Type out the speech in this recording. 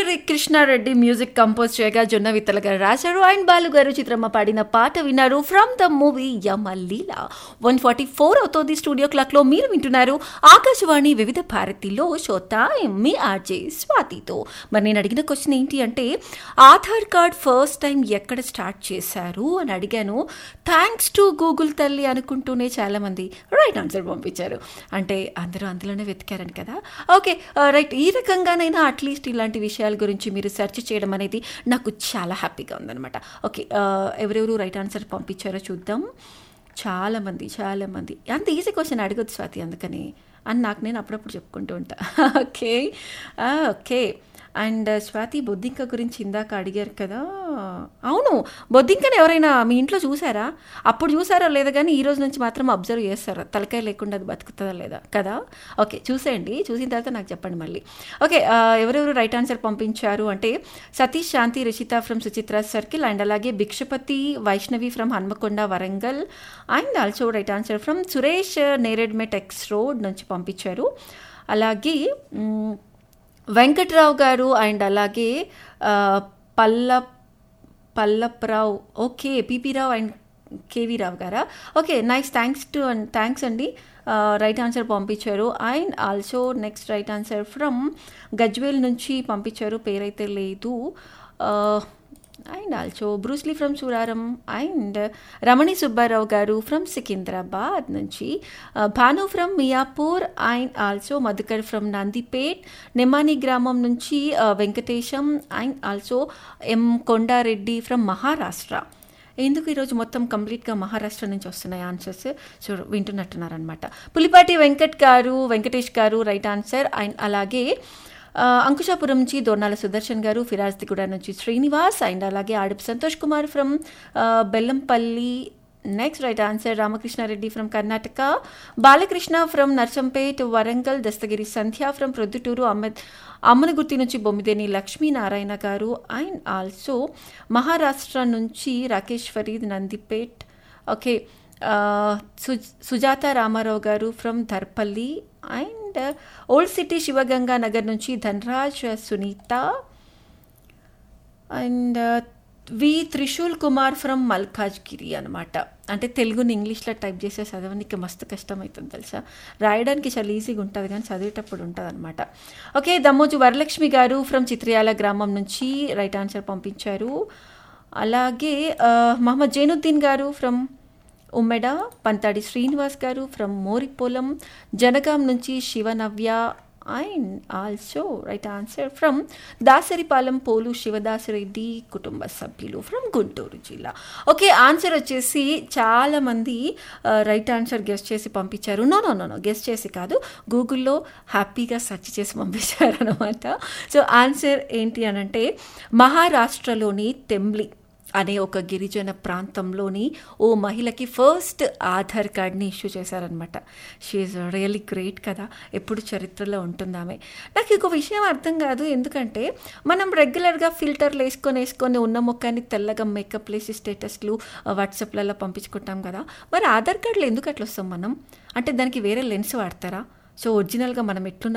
Dasari Krishna Reddy music compose చేయగా జొన్న విత్తల గారు రాశారు అండ్ బాలు గారు చిత్రమ్మ పాడిన పాట విన్నారు from the movie Yamaleela one forty four అవుతోంది స్టూడియో క్లాక్ లో మీరు వింటున్నారు ఆకాశవాణి వివిధ భారతిలో షోతా మీ ఆర్జే స్వాతితో మరి నేను అడిగిన క్వశ్చన్ ఏంటి అంటే ఆధార్ కార్డ్ ఫస్ట్ టైం ఎక్కడ స్టార్ట్ చేశారు అని అడిగాను థ్యాంక్స్ టు గూగుల్ తల్లి అనుకుంటూనే చాలామంది రైట్ ఆన్సర్ పంపించారు అంటే అందరూ అందులోనే వెతికారని కదా ఓకే రైట్ ఈ రకంగానైనా అట్లీస్ట్ ఇలాంటి విషయాల గురించి మీరు సెర్చ్ చేయడం అనేది నాకు చాలా హ్యాపీగా ఉందన్నమాట ఓకే ఎవరెవరు రైట్ ఆన్సర్ పంపించారో చూద్దాం చాలామంది చాలామంది అంత ఈజీ క్వశ్చన్ అడగొద్దు స్వాతి అందుకని అని నాకు నేను అప్పుడప్పుడు చెప్పుకుంటూ ఉంటా ఓకే ఓకే అండ్ స్వాతి బొద్దింక గురించి ఇందాక అడిగారు కదా అవును బొద్దింకని ఎవరైనా మీ ఇంట్లో చూసారా అప్పుడు చూసారా లేదా కానీ ఈ రోజు నుంచి మాత్రం అబ్జర్వ్ చేస్తారా తలకాయ లేకుండా అది బతుకుతుందా లేదా కదా ఓకే చూసేయండి చూసిన తర్వాత నాకు చెప్పండి మళ్ళీ ఓకే ఎవరెవరు రైట్ ఆన్సర్ పంపించారు అంటే Satish Shanti Rishitha from Suchitra circle and అలాగే Bhikshapathi Vaishnavi from Hanamkonda Warangal and also right answer from Suresh Neredmet X road నుంచి పంపించారు అలాగే మ్, వెంకట్రావు గారు అండ్ అలాగే ఆ, పల్ల Pallaprao okay PP Rao and KV Rao గారా okay nice thanks to and thanks అండి రైట్ ఆన్సర్ పంపించారు and also next right answer from Gajwel నుంచి పంపించారు పేరైతే లేదు and also Bruce Lee from Suraram and Ramani Subbarao garu from Secunderabad నుంచి ఆ, Bhanu from Miyapur and also Madhukar from Nandipet Nimmani గ్రామం నుంచి ఆ, Venkatesham and also M Kondareddy from Maharashtra ఎందుకు ఈరోజు మొత్తం కంప్లీట్గా మహారాష్ట్ర నుంచి వస్తున్నాయి ఆన్సర్స్ సో వింటున్నట్టున్నారనమాట పులిపాటి వెంకట్ గారు వెంకటేష్ గారు రైట్ ఆన్సర్ అండ్ అలాగే ఆ, అంకుశాపురం నుంచి దోర్నాల సుదర్శన్ గారు ఫిరాజ్దిగూడ నుంచి శ్రీనివాస్ అండ్ అలాగే Adapu Santosh Kumar from Bellampalli next right answer Ramakrishnareddy from Karnataka Balakrishna from Narsampet Warangal Dastagiri Sandhya from Proddatur Ahmed Ammanagurthi నుంచి బొమ్మిదేని లక్ష్మీనారాయణ గారు అండ్ ఆల్సో మహారాష్ట్ర నుంచి రాకేష్ ఫరీద్ నందిపేట్ ఓకే ఆ, సుజ్ Sujatha Ramarao garu from Dharpalli and old city Shivaganga Nagar నుంచి Dhanraj Sunitha and V Trishul Kumar from Malkajgiri అనమాట అంటే తెలుగుని ఇంగ్లీష్లో టైప్ చేసే చదవడానికి మస్తు కష్టమవుతుంది తెలుసా రాయడానికి చాలా ఈజీగా ఉంటుంది కానీ చదివేటప్పుడు ఉంటుంది అనమాట ఓకే దమ్మోజు వరలక్ష్మి గారు ఫ్రమ్ చిత్రయాల గ్రామం నుంచి రైట్ ఆన్సర్ పంపించారు అలాగే ఆ, మహమ్మద్ జైనుద్దీన్ గారు ఫ్రమ్ ఉమ్మెడ పంతాడి శ్రీనివాస్ గారు ఫ్రమ్ మోరిపోలం జనగాం నుంచి Shivanavya and also right answer from Dasaripalem Polu Shivadasareddy కుటుంబ సభ్యులు ఫ్రమ్ గుంటూరు జిల్లా ఓకే ఆన్సర్ వచ్చేసి చాలామంది రైట్ ఆన్సర్ గెస్ట్ చేసి పంపించారు no no no no guess చేసి కాదు గూగుల్లో హ్యాపీగా సెర్చ్ చేసి పంపించారు అనమాట సో ఆన్సర్ ఏంటి అని అంటే మహారాష్ట్రలోని తెంబ్లి అనే ఒక గిరిజన ప్రాంతంలోని ఓ మహిళకి ఫస్ట్ ఆధార్ కార్డ్ని ఇష్యూ చేశారనమాట షీఈ్ రియల్లీ గ్రేట్ కదా ఎప్పుడు చరిత్రలో ఉంటుంది ఆమె నాకు ఇంకో విషయం అర్థం కాదు ఎందుకంటే మనం రెగ్యులర్గా ఫిల్టర్లు వేసుకొని వేసుకొని ఉన్న ముఖాన్ని తెల్లగా మేకప్ వేసి స్టేటస్లు వాట్సాప్లలో పంపించుకుంటాం కదా మరి ఆధార్ కార్డులు ఎందుకు అట్లా వస్తాం మనం అంటే దానికి వేరే లెన్స్ వాడతారా సో ఒరిజినల్గా మనం ఎట్లున్న